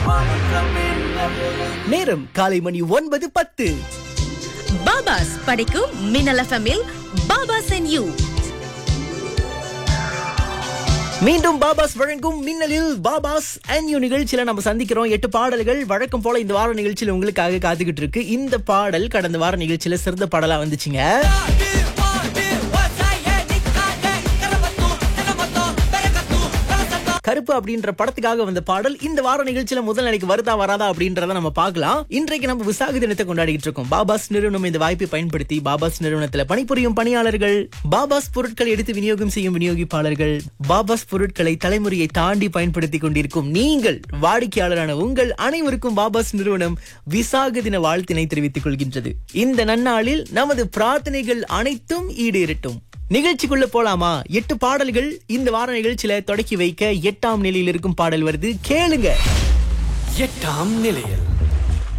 நேரம் காலை மணி ஒன்பது பத்து பாபாஸ் படைக்கும் மின்னல் எஃப்எம்மில் பாபாஸ் அண்ட் யூ மீண்டும் பாபாஸ் வழங்கும் மின்னலில் பாபாஸ் அண்ட் யூ நிகழ்ச்சியில நம்ம சந்திக்கிறோம் எட்டு பாடல்கள் வழக்கம் போல இந்த வார நிகழ்ச்சியில உங்களுக்காக காத்துக்கிட்டு இருக்கு இந்த பாடல் கடந்த வார நிகழ்ச்சியில சிறந்த பாடலா வந்துச்சுங்க கருப்பு அப்படின்ற படத்துக்காக வந்த பாடல் இந்த வார நிகழ்ச்சியில முதல் நிலைக்கு வருதா வராதா அப்படின்றத நம்ம பார்க்கலாம் இன்றைக்கு நம்ம விசாக தினத்தை கொண்டாடிட்டு இருக்கோம் பாபாஸ் நிறுவனம் இந்த வாய்ப்பை பயன்படுத்தி பாபாஸ் நிறுவனத்துல பணிபுரியும் பணியாளர்கள் பாபாஸ் பொருட்களை எடுத்து விநியோகம் செய்யும் விநியோகிப்பாளர்கள் பாபாஸ் பொருட்களை தலைமுறையை தாண்டி பயன்படுத்தி கொண்டிருக்கும் நீங்கள் வாடிக்கையாளரான உங்கள் அனைவருக்கும் பாபாஸ் நிறுவனம் விசாக தின வாழ்த்தினை தெரிவித்துக் கொள்கின்றது இந்த நன்னாளில் நமது பிரார்த்தனைகள் அனைத்தும் ஈடேறட்டும் நிகழ்ச்சிக்குள்ள போலாமா எட்டு பாடல்கள் இந்த வார நிகழ்ச்சியில தொடக்கி வைக்க எட்டாம் நிலையில் இருக்கும் பாடல் வருது கேளுங்க எட்டாம் நிலையில்